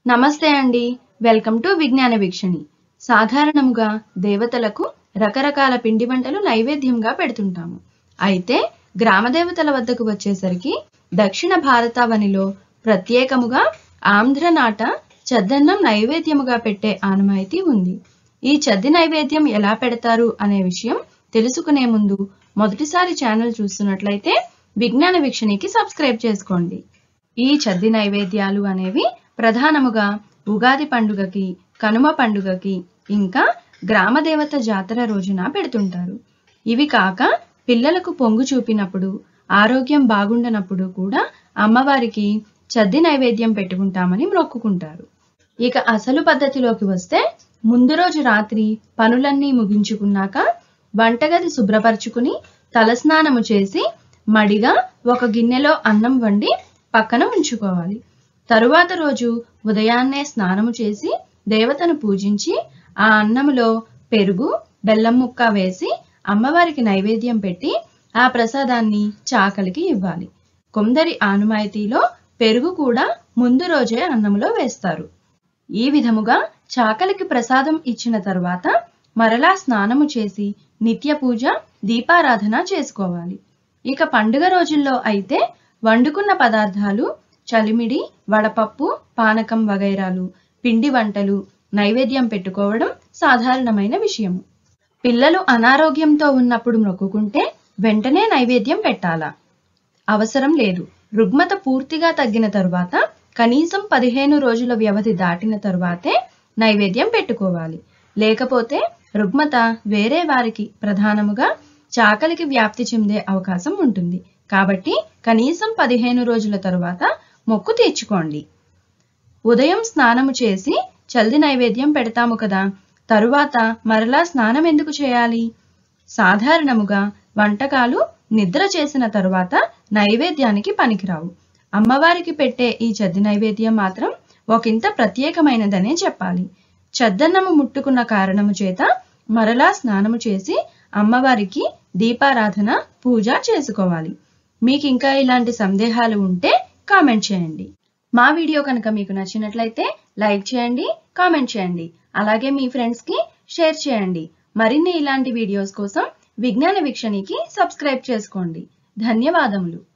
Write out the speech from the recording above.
నమస్తే అండి welcome to విజ్ఞాన వీక్షణి సాధారణముగా దేవతలకు రకరకాల పిండి వంటలు నైవేద్యంగా పెడుతుంటాము అయితే గ్రామ దేవతల వద్దకు వచ్చేసరికి దక్షిణ భారతావనిలో ప్రత్యేకముగా ఆంధ్రనాట చద్దన్నం నైవేద్యముగా పెట్టే ఆనమాయితీ ఉంది ఈ చద్ది నైవేద్యం ఎలా పెడతారు అనే విషయం తెలుసుకునే ముందు మొదటిసారి ఛానల్ చూస్తున్నట్లయితే విజ్ఞాన వీక్షణికి సబ్స్క్రైబ్ చేసుకోండి ఈ చద్ది నైవేద్యాలు అనేవి ప్రధానముగా ఉగాది పండుగకి కనుమ పండుగకి ఇంకా గ్రామదేవత జాతర రోజున పెడుతుంటారు ఇవి కాక పిల్లలకు పొంగు చూపినప్పుడు ఆరోగ్యం బాగుండనప్పుడు కూడా అమ్మవారికి చద్ది నైవేద్యం పెట్టుకుంటామని మొక్కుకుంటారు ఇక అసలు పద్ధతిలోకి వస్తే ముందు రోజు రాత్రి పనులన్నీ ముగించుకున్నాక వంటగది శుభ్రపరచుకుని తలస్నానము చేసి మడిగా ఒక గిన్నెలో అన్నం వండి పక్కన ఉంచుకోవాలి తరువాత రోజు ఉదయాన్నే స్నానము చేసి దేవతను పూజించి ఆ అన్నములో పెరుగు బెల్లం ముక్క వేసి అమ్మవారికి నైవేద్యం పెట్టి ఆ ప్రసాదాన్ని చాకలికి ఇవ్వాలి కొందరి ఆనుమాయితీలో పెరుగు కూడా ముందు రోజే అన్నములో వేస్తారు ఈ విధముగా చాకలికి ప్రసాదం ఇచ్చిన తరువాత మరలా స్నానము చేసి నిత్య పూజ దీపారాధన చేసుకోవాలి ఇక పండుగ రోజుల్లో అయితే వండుకున్న పదార్థాలు చలిమిడి వడపప్పు పానకం వగైరాలు పిండి వంటలు నైవేద్యం పెట్టుకోవడం సాధారణమైన విషయము పిల్లలు అనారోగ్యంతో ఉన్నప్పుడు మొక్కుకుంటే వెంటనే నైవేద్యం పెట్టాలా అవసరం లేదు రుగ్మత పూర్తిగా తగ్గిన తరువాత కనీసం పదిహేను రోజుల వ్యవధి దాటిన తరువాతే నైవేద్యం పెట్టుకోవాలి లేకపోతే రుగ్మత వేరే వారికి ప్రధానముగా చాకలికి వ్యాప్తి చెందే అవకాశం ఉంటుంది కాబట్టి కనీసం పదిహేను రోజుల తరువాత మొక్కు తీర్చుకోండి ఉదయం స్నానము చేసి చల్ది నైవేద్యం పెడతాము కదా తరువాత మరలా స్నానం ఎందుకు చేయాలి సాధారణముగా వంటకాలు నిద్ర చేసిన తరువాత నైవేద్యానికి పనికిరావు అమ్మవారికి పెట్టే ఈ చద్ది నైవేద్యం మాత్రం ఒకంత ప్రత్యేకమైనదనే చెప్పాలి చద్దన్నము ముట్టుకున్న కారణము చేత మరలా స్నానము చేసి అమ్మవారికి దీపారాధన పూజ చేసుకోవాలి మీకు ఇంకా ఇలాంటి సందేహాలు ఉంటే కామెంట్ చేయండి మా వీడియో కనుక మీకు నచ్చినట్లయితే లైక్ చేయండి కామెంట్ చేయండి అలాగే మీ ఫ్రెండ్స్కి షేర్ చేయండి మరిన్ని ఇలాంటి వీడియోస్ కోసం విజ్ఞాన వీక్షణికి సబ్స్క్రైబ్ చేసుకోండి ధన్యవాదములు